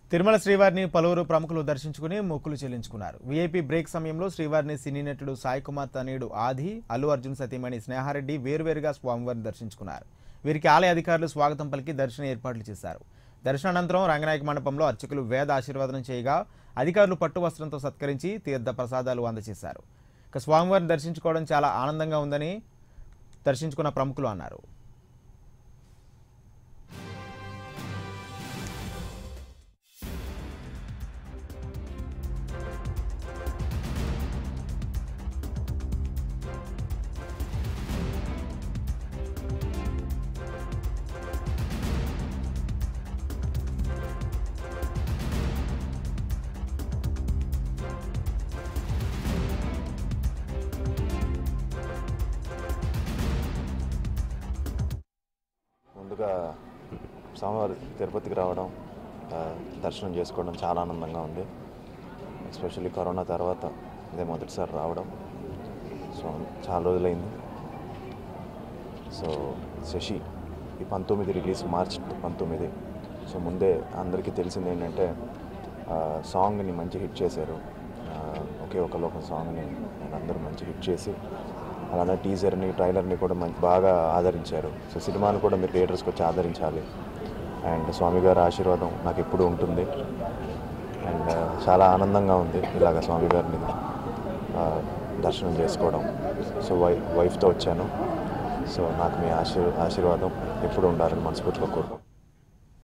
తిరుమల శ్రీవారిని పలువురు ప్రముఖులు దర్శించుకుని మొక్కులు చెల్లించుకున్నారు వీఐపీ బ్రేక్ సమయంలో శ్రీవారిని సినీ నటుడు సాయి కుమార్ తనయుడు ఆది అల్లు అర్జున్ సతీమణి స్నేహారెడ్డి వేరువేరుగా స్వామివారిని దర్శించుకున్నారు వీరికి ఆలయ అధికారులు స్వాగతం పలికి దర్శన ఏర్పాట్లు చేశారు దర్శనానంతరం రంగనాయక మండపంలో అర్చకులు వేద ఆశీర్వాదం చేయగా అధికారులు పట్టు వస్త్రంతో సత్కరించి తీర్థ ప్రసాదాలు అందజేశారు ఇక స్వామివారిని దర్శించుకోవడం చాలా ఆనందంగా ఉందని దర్శించుకున్న ప్రముఖులు అన్నారు ముందుగా స్వామివారి తిరుపతికి రావడం ఆ, దర్శనం చేసుకోవడం చాలా ఆనందంగా ఉంది ఎస్పెషల్లీ కరోనా తర్వాత ఇదే మొదటిసారి రావడం సో చాలా రోజులైంది సో శశి ఈ పంతొమ్మిది రిలీజ్ మార్చ్ పంతొమ్మిది సో ముందే అందరికీ తెలిసింది ఏంటంటే ఆ, సాంగ్ని మంచి హిట్ చేశారు ఆ, ఒకే ఒక లోకం సాంగ్ని నేను అందరూ మంచి హిట్ చేసి అలానే టీజర్ని ట్రైలర్ని కూడా మంచి బాగా ఆదరించారు సో సినిమాను కూడా మీరు థియేటర్స్కి వచ్చి ఆదరించాలి అండ్ స్వామి గారి ఆశీర్వాదం నాకు ఎప్పుడూ ఉంటుంది అండ్ చాలా ఆనందంగా ఉంది ఇలాగ స్వామి గారిని ఆ, దర్శనం చేసుకోవడం సో వై వైఫ్తో వచ్చాను సో నాకు మీ ఆశీర్ ఆశీర్వాదం ఎప్పుడు ఉండాలని మనస్ఫూర్తిగా కోరుకుంటున్నాను